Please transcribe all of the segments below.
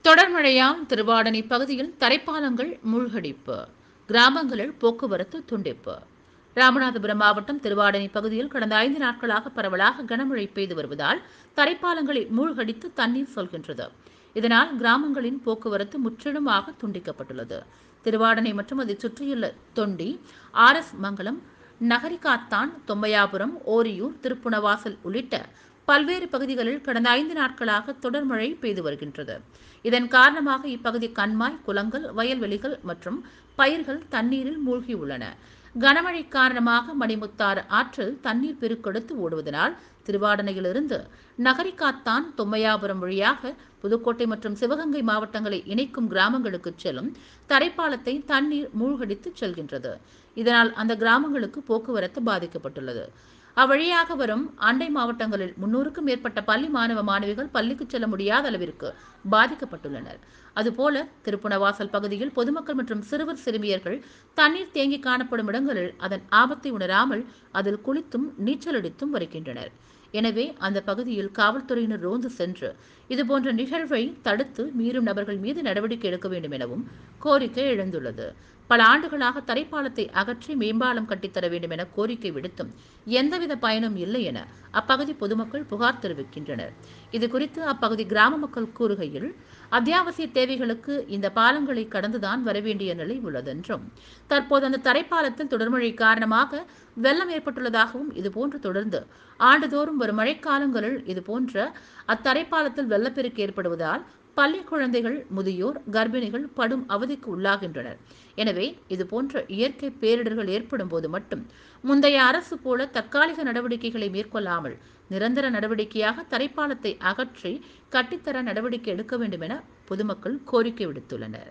தொடர் மழையால் திருவாடனை பகுதியில் தரைப்பாலங்கள் மூழ்கடிப்பு கிராமங்களில் போக்குவரத்து துண்டிப்பு ராமநாதபுரம் மாவட்டம் திருவாடனை பகுதியில் கடந்த ஐந்து நாட்களாக பரவலாக கனமழை பெய்து வருவதால் தரைப்பாலங்களை மூழ்கடித்து தண்ணீர் சொல்கின்றது இதனால் கிராமங்களின் போக்குவரத்து முற்றிலுமாக துண்டிக்கப்பட்டுள்ளது திருவாடனை மற்றும் அதைச் சுற்றியுள்ள தொண்டி ஆர் எஸ் மங்கலம் நகரிகாத்தான் தொம்மையாபுரம் ஓரியூர் திருப்புணவாசல் உள்ளிட்ட பல்வேறு பகுதிகளில் கடந்த ஐந்து நாட்களாக தொடர் மழை பெய்து வருகின்றது இதன் காரணமாக இப்பகுதி கண்மாய் குளங்கள் வயல்வெளிகள் மற்றும் பயிர்கள் தண்ணீரில் மூழ்கியுள்ளன கனமழை காரணமாக மணிமுத்தாறு ஆற்றில் தண்ணீர் பெருக்கெடுத்து ஓடுவதனால் திருவாடனையிலிருந்து நகரிக்காத்தான் தொம்மையாபுரம் வழியாக புதுக்கோட்டை மற்றும் சிவகங்கை மாவட்டங்களை இணைக்கும் கிராமங்களுக்கு செல்லும் தரைப்பாலத்தை தண்ணீர் மூழ்கடித்து செல்கின்றது இதனால் அந்த கிராமங்களுக்கு போக்குவரத்து பாதிக்கப்பட்டுள்ளது அவ்வழியாக வரும் அண்டை மாவட்டங்களில் முன்னூறுக்கும் மேற்பட்ட பள்ளி மாணவ மாணவிகள் பள்ளிக்கு செல்ல முடியாத அளவிற்கு பாதிக்கப்பட்டுள்ளனர் அதுபோல திருப்புணவாசல் பகுதியில் பொதுமக்கள் மற்றும் சிறுவர் சிறுமியர்கள் தண்ணீர் தேங்கி காணப்படும் இடங்களில் அதன் ஆபத்தை உணராமல் அதில் குளித்தும் நீச்சலடித்தும் வருகின்றனர் எனவே அந்த பகுதியில் காவல்துறையினர் ரோந்து சென்று இதுபோன்ற நிகழ்வை தடுத்து மீறும் நபர்கள் மீது நடவடிக்கை எடுக்க வேண்டும் எனவும் கோரிக்கை எழுந்துள்ளது பல ஆண்டுகளாக தரைப்பாலத்தை அகற்றி மேம்பாலம் கட்டித்தர வேண்டும் என கோரிக்கை விடுத்தும் எந்தவித பயனும் இல்லை என அப்பகுதி பொதுமக்கள் புகார் தெரிவிக்கின்றனர் இது குறித்து அப்பகுதி கிராம மக்கள் கூறுகையில் அத்தியாவசிய தேவைகளுக்கு இந்த பாலங்களை கடந்துதான் வரவேண்டிய நிலை உள்ளதென்றும் தற்போது அந்த தரைப்பாலத்தில் தொடர்மழை காரணமாக வெள்ளம் ஏற்பட்டுள்ளதாகவும் இதுபோன்று தொடர்ந்து ஆண்டுதோறும் வரும் மழைக்காலங்களில் இதுபோன்ற அத்தரைப்பாலத்தில் வெள்ளப்பெருக்கு ஏற்படுவதால் பள்ளி குழந்தைகள் முதியோர் கர்ப்பிணிகள் படும் அவதிக்கு உள்ளாகின்றனர் எனவே இதுபோன்ற இயற்கை பேரிடர்கள் ஏற்படும் போது மட்டும் முந்தைய அரசு போல தற்காலிக நடவடிக்கைகளை மேற்கொள்ளாமல் நிரந்தர நடவடிக்கையாக தரைப்பாலத்தை அகற்றி கட்டித்தர நடவடிக்கை எடுக்க வேண்டும் என பொதுமக்கள் கோரிக்கை விடுத்துள்ளனர்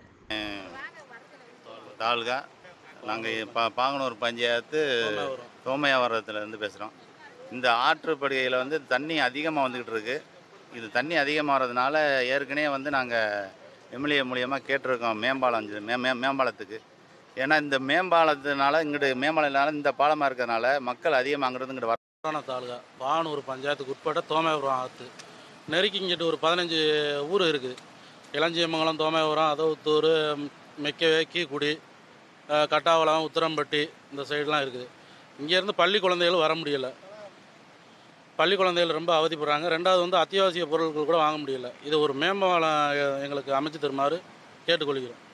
தாலுகா நாங்கள் பா பாங்கனூர் பஞ்சாயத்து சோமயாவரத்துலேருந்து பேசுகிறோம் இந்த ஆற்றுப்படுகையில் வந்து தண்ணி அதிகமாக வந்துக்கிட்டு இருக்கு இது தண்ணி அதிகமாகிறதுனால ஏற்கனவே வந்து நாங்கள் எம்எல்ஏ மூலியமாக கேட்டிருக்கோம் மேம்பாலம் செஞ்சு- மே மே மேம்பாலத்துக்கு ஏன்னா இந்த மேம்பாலத்தினால இங்கிட்டு மேம்பாலம் இந்த பாலமாக இருக்கிறதுனால மக்கள் அதிகமாக அங்கிருந்து இங்கிட்டு வர புராண தாலுகா பானூர் பஞ்சாயத்துக்கு உட்பட்ட தோமைபுரம் ஆற்று நெருக்கி இங்கிட்டு ஒரு பதினஞ்சு ஊர் இருக்குது இளஞ்சியமங்கலம் தோமைபுரம் அதவுத்தூர் மெக்கவே கீக்குடி அஹ், கட்டாவளம் உத்தரம்பட்டி இந்த சைடெலாம் இருக்குது இங்கேருந்து பள்ளி குழந்தைகள் வர முடியல பள்ளி குழந்தைகள் ரொம்ப அவதிப்படுறாங்க ரெண்டாவது வந்து அத்தியாவசிய பொருட்கள் கூட வாங்க முடியல இது ஒரு மேம்பாலம் எ- எங்களுக்கு அமைச்சு தருமாறு கேட்டுக்கொள்கிறோம்